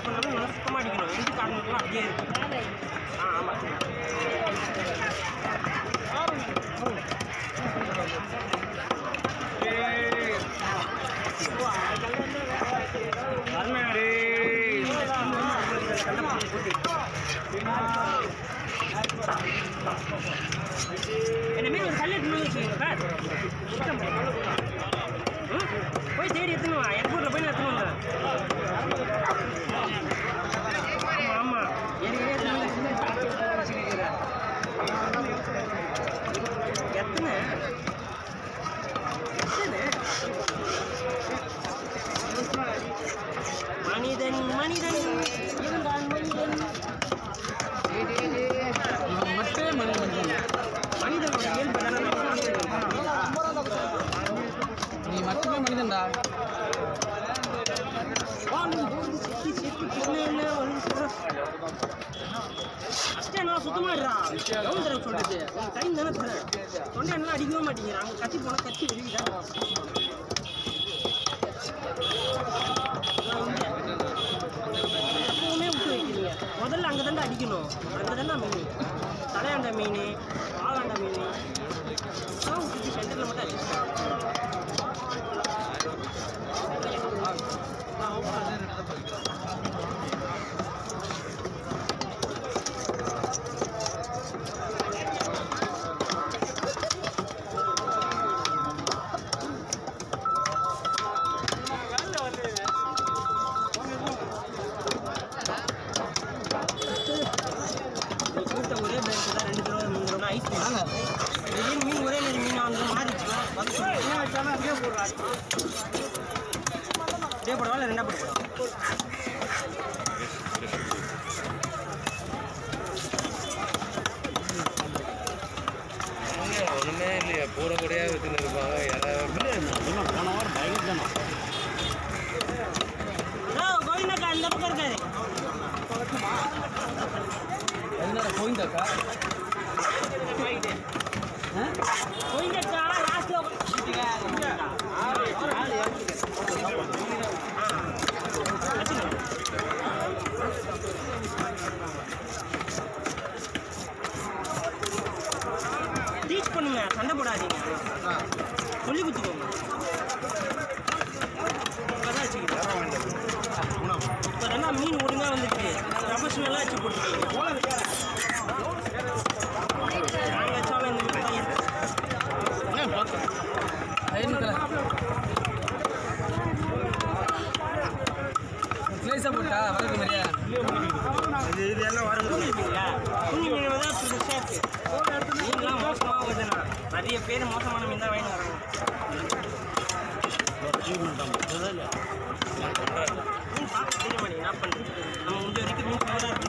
பண்ணாலும் நல்லா சுத்தமாக அடிக்கணும் எண்டு காரணம்லாம் அப்படியே இருக்கு ஆ ஆமாம் என்ன மீன் ஒரு கல் எடுத்துன்னு வந்து வச்சுக்கோங்க சார் சுத்தம் ம்? போய் தேடி எடுத்துன்னு வா ஏர்போர்ட்டில் போய் நான் எடுத்துன்னு வந்தேன் ஆமாம் ஆமாம் ஏற்கனவே எடுத்துன்னு வந்து வச்சுக்கிறேன் எத்தனை எத்தனை மனிதன் மனிதன் இருந்தான் மனிதன் மட்டுமே மனிதன் மனிதன் மனிதனோட இயல்பு தானே நம்ம மனிதன். நீ மட்டுமே மனிதன்டா வாழும் போது செத்து செத்து பொண்ணு என்ன வந்து சொல்ற அஷ்டே நான் சுத்தமா இருடா எவ்வளோ தடவை சொல்றது உன் டைம் தானே தரேன் தொண்டை என்ன அடிக்கவே மாட்டேங்கிறான் அங்கே கத்தி போனால் கத்தி வெளியிடா எப்பவுமே விட்டு வைக்கிறீங்க முதல்ல அங்கே தானே அடிக்கணும் அங்கே தானே மீன் தலையாண்ட மீன் ஆளாண்ட மீன் அதான் விட்டுட்டு சென்டரில் மட்டும் அடிச்சு நீ கூப்பிட்ட ஒரே பேங்க் தான் ரெண்டு தடவை மூணு தடவை ஐஸ் வாங்க திடீர்னு மீன் ஒரே நேரம் மீன் வந்து மாறிச்சுன்னா வந்து சொல்லு. என்ன வச்சாலும் அப்படியே போடுறா அப்படியே போடுவா இல்லை ரெண்டா போடுவா ஒண்ணுமே இல்லையா பூர கூடயா வச்சுன்னு இருப்பாங்க யாராவது போன வாரம் பயங்கர தானே ஓ கோவிந்தாக்கா அந்த பக்கம் இருக்காரு எதனால கோவிந்தாக்கா கோவிந்தாக்கா லாஸ்ட்ல டீச் பண்ணுங்க சண்டை போடாதீங்க சொல்லி கொடுத்துக்கோங்க இப்பதான் வச்சுக்கிறேன் இப்போ தானே மீன் ஒழுங்காக வந்துருக்கு ப்ரொஃபஷனலாக வச்சு போட்டுருக்கீங்க நாங்கள் வச்சாலும் இந்த மீன் தான் இருக்கு ஐநூறு ஸ்லைஸாக போட்டா வளர்க்க மாதிரியா இது இது எல்லாம் வரதுங்களா குஞ்சு மீன் தான் புதுசாக இருக்கு மீன்லாம் மோசமாக வருதுண்ணா நிறைய பேர் மோசமான மீன் தான் வாங்கி வராங்க மீன் பார்க்க தெரிய மாட்டேங்குது என்ன பண்ணுறது நம்ம முடிஞ்ச வரைக்கும் மீன் தான் இருக்கு